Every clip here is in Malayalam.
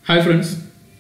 ഹായ് ഫ്രണ്ട്സ്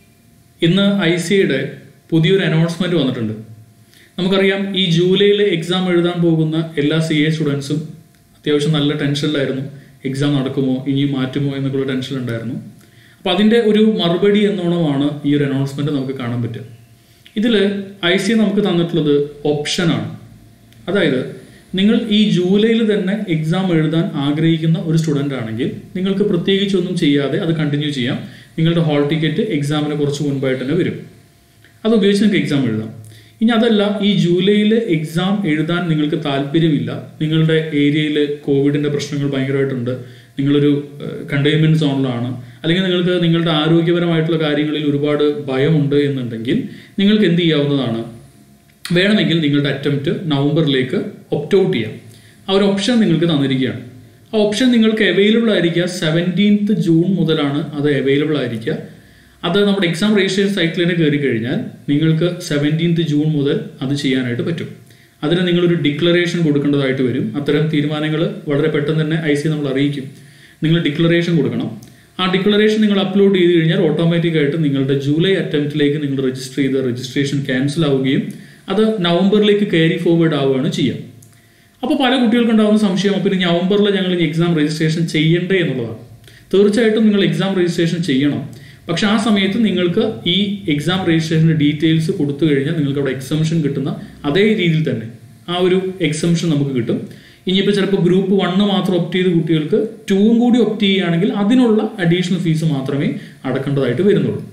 ഇന്ന് ഐ സിയുടെ പുതിയൊരു അനൗൺസ്മെന്റ് വന്നിട്ടുണ്ട് നമുക്കറിയാം ഈ ജൂലൈയിൽ എക്സാം എഴുതാൻ പോകുന്ന എല്ലാ സി എ സ്റ്റുഡൻസും അത്യാവശ്യം നല്ല ടെൻഷനിലായിരുന്നു എക്സാം നടക്കുമോ ഇനി മാറ്റുമോ എന്നൊക്കെയുള്ള ടെൻഷനുണ്ടായിരുന്നു അപ്പോൾ അതിൻ്റെ ഒരു മറുപടി എന്നോണമാണ് ഈ ഒരു അനൗൺസ്മെന്റ് നമുക്ക് കാണാൻ പറ്റുക ഇതിൽ ഐ സി നമുക്ക് തന്നിട്ടുള്ളത് ഓപ്ഷനാണ് അതായത് നിങ്ങൾ ഈ ജൂലൈയിൽ തന്നെ എക്സാം എഴുതാൻ ആഗ്രഹിക്കുന്ന ഒരു സ്റ്റുഡൻ്റ് ആണെങ്കിൽ നിങ്ങൾക്ക് പ്രത്യേകിച്ചൊന്നും ചെയ്യാതെ അത് കണ്ടിന്യൂ ചെയ്യാം നിങ്ങളുടെ ഹാൾ ടിക്കറ്റ് എക്സാമിന് കുറച്ച് മുൻപായിട്ട് തന്നെ വരും അത് ഉപയോഗിച്ച് നിങ്ങൾക്ക് എക്സാം എഴുതാം ഇനി അതല്ല ഈ ജൂലൈയിൽ എക്സാം എഴുതാൻ നിങ്ങൾക്ക് താല്പര്യമില്ല നിങ്ങളുടെ ഏരിയയിൽ കോവിഡിന്റെ പ്രശ്നങ്ങൾ ഭയങ്കരമായിട്ടുണ്ട് നിങ്ങളൊരു കണ്ടെയ്ൻമെന്റ് സോണിലാണ് അല്ലെങ്കിൽ നിങ്ങൾക്ക് നിങ്ങളുടെ ആരോഗ്യപരമായിട്ടുള്ള കാര്യങ്ങളിൽ ഒരുപാട് ഭയമുണ്ട് എന്നുണ്ടെങ്കിൽ നിങ്ങൾക്ക് എന്ത് ചെയ്യാവുന്നതാണ് വേണമെങ്കിൽ നിങ്ങളുടെ അറ്റംപ്റ്റ് നവംബറിലേക്ക് ഒപ്റ്റ് ഔട്ട് ചെയ്യാം ആ ഒരു ഓപ്ഷൻ നിങ്ങൾക്ക് തന്നിരിക്കുകയാണ് ആ ഓപ്ഷൻ നിങ്ങൾക്ക് അവൈലബിൾ ആയിരിക്കുക സെവൻറ്റീൻത്ത് ജൂൺ മുതലാണ് അത് അവൈലബിൾ ആയിരിക്കുക അത് നമ്മുടെ എക്സാം രജിസ്ട്രേഷൻ സൈറ്റിൽ തന്നെ കയറി കഴിഞ്ഞാൽ നിങ്ങൾക്ക് സെവൻറ്റീൻത്ത് ജൂൺ മുതൽ അത് ചെയ്യാനായിട്ട് പറ്റും അതിന് നിങ്ങളൊരു ഡിക്ലറേഷൻ കൊടുക്കേണ്ടതായിട്ട് വരും അത്തരം തീരുമാനങ്ങൾ വളരെ പെട്ടെന്ന് തന്നെ ഐ സി നമ്മൾ അറിയിക്കും നിങ്ങൾ ഡിക്ലറേഷൻ കൊടുക്കണം ആ ഡിക്ലറേഷൻ നിങ്ങൾ അപ്ലോഡ് ചെയ്ത് കഴിഞ്ഞാൽ ഓട്ടോമാറ്റിക് ആയിട്ട് നിങ്ങളുടെ ജൂലൈ അറ്റംപ്റ്റിലേക്ക് നിങ്ങൾ രജിസ്റ്റർ ചെയ്ത രജിസ്ട്രേഷൻ ക്യാൻസൽ ആവുകയും അത് നവംബറിലേക്ക് ക്യാരി ഫോർവേഡ് ആവുകയാണ് ചെയ്യുക അപ്പോൾ പല കുട്ടികൾക്കും ഉണ്ടാകുന്ന സംശയം അപ്പോൾ ഇനി നവംബറിൽ ഞങ്ങൾ ഇനി എക്സാം രജിസ്ട്രേഷൻ ചെയ്യണ്ടേ എന്നുള്ളതാണ് തീർച്ചയായിട്ടും നിങ്ങൾ എക്സാം രജിസ്ട്രേഷൻ ചെയ്യണം പക്ഷെ ആ സമയത്ത് നിങ്ങൾക്ക് ഈ എക്സാം രജിസ്ട്രേഷൻ്റെ ഡീറ്റെയിൽസ് കൊടുത്തു കഴിഞ്ഞാൽ നിങ്ങൾക്ക് അവിടെ എക്സംഷൻ കിട്ടുന്ന അതേ രീതിയിൽ തന്നെ ആ ഒരു എക്സംഷൻ നമുക്ക് കിട്ടും ഇനിയിപ്പോൾ ചിലപ്പോൾ ഗ്രൂപ്പ് വണ്ണ് മാത്രം ഒപ്റ്റ് ചെയ്ത കുട്ടികൾക്ക് ടൂവും കൂടി ഒപ്റ്റ് ചെയ്യുകയാണെങ്കിൽ അതിനുള്ള അഡീഷണൽ ഫീസ് മാത്രമേ അടക്കേണ്ടതായിട്ട് വരുന്നുള്ളൂ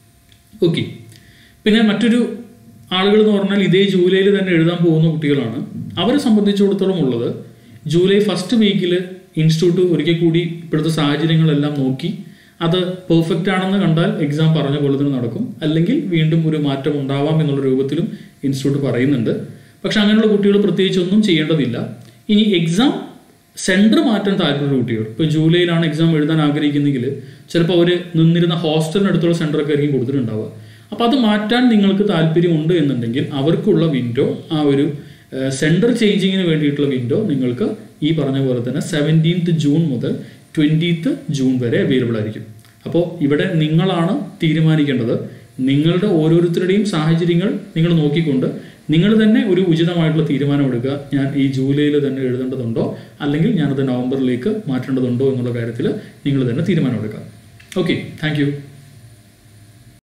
ഓക്കെ പിന്നെ മറ്റൊരു ആളുകൾ എന്ന് പറഞ്ഞാൽ ഇതേ ജൂലൈയിൽ തന്നെ എഴുതാൻ പോകുന്ന കുട്ടികളാണ് അവരെ സംബന്ധിച്ചിടത്തോളം ഉള്ളത് ജൂലൈ ഫസ്റ്റ് വീക്കിൽ ഇൻസ്റ്റിറ്റ്യൂട്ട് ഒരിക്കൽ കൂടി ഇപ്പോഴത്തെ സാഹചര്യങ്ങളെല്ലാം നോക്കി അത് പെർഫെക്റ്റ് ആണെന്ന് കണ്ടാൽ എക്സാം പറഞ്ഞ പോലെ തന്നെ നടക്കും അല്ലെങ്കിൽ വീണ്ടും ഒരു മാറ്റം ഉണ്ടാവാം എന്നുള്ള രൂപത്തിലും ഇൻസ്റ്റിറ്റ്യൂട്ട് പറയുന്നുണ്ട് പക്ഷെ അങ്ങനെയുള്ള കുട്ടികൾ പ്രത്യേകിച്ച് ഒന്നും ചെയ്യേണ്ടതില്ല ഇനി എക്സാം സെൻറ്റർ മാറ്റാൻ താല്പര്യമുള്ള കുട്ടികൾ ഇപ്പോൾ ജൂലൈയിലാണ് എക്സാം എഴുതാൻ ആഗ്രഹിക്കുന്നെങ്കിൽ ചിലപ്പോൾ അവർ നിന്നിരുന്ന ഹോസ്റ്റലിനടുത്തുള്ള സെൻറ്ററൊക്കെ ആയിരിക്കും കൊടുത്തിട്ടുണ്ടാവുക അപ്പോൾ അത് മാറ്റാൻ നിങ്ങൾക്ക് താല്പര്യമുണ്ട് എന്നുണ്ടെങ്കിൽ അവർക്കുള്ള വിൻഡോ ആ ഒരു സെൻറ്റർ ചേഞ്ചിങ്ങിന് വേണ്ടിയിട്ടുള്ള വിൻഡോ നിങ്ങൾക്ക് ഈ പറഞ്ഞ പോലെ തന്നെ സെവൻറ്റീൻത്ത് ജൂൺ മുതൽ ട്വൻറ്റീത്ത് ജൂൺ വരെ അവൈലബിൾ ആയിരിക്കും അപ്പോൾ ഇവിടെ നിങ്ങളാണ് തീരുമാനിക്കേണ്ടത് നിങ്ങളുടെ ഓരോരുത്തരുടെയും സാഹചര്യങ്ങൾ നിങ്ങൾ നോക്കിക്കൊണ്ട് നിങ്ങൾ തന്നെ ഒരു ഉചിതമായിട്ടുള്ള തീരുമാനം എടുക്കുക ഞാൻ ഈ ജൂലൈയിൽ തന്നെ എഴുതേണ്ടതുണ്ടോ അല്ലെങ്കിൽ ഞാനത് നവംബറിലേക്ക് മാറ്റേണ്ടതുണ്ടോ എന്നുള്ള കാര്യത്തിൽ നിങ്ങൾ തന്നെ തീരുമാനം എടുക്കുക ഓക്കെ താങ്ക്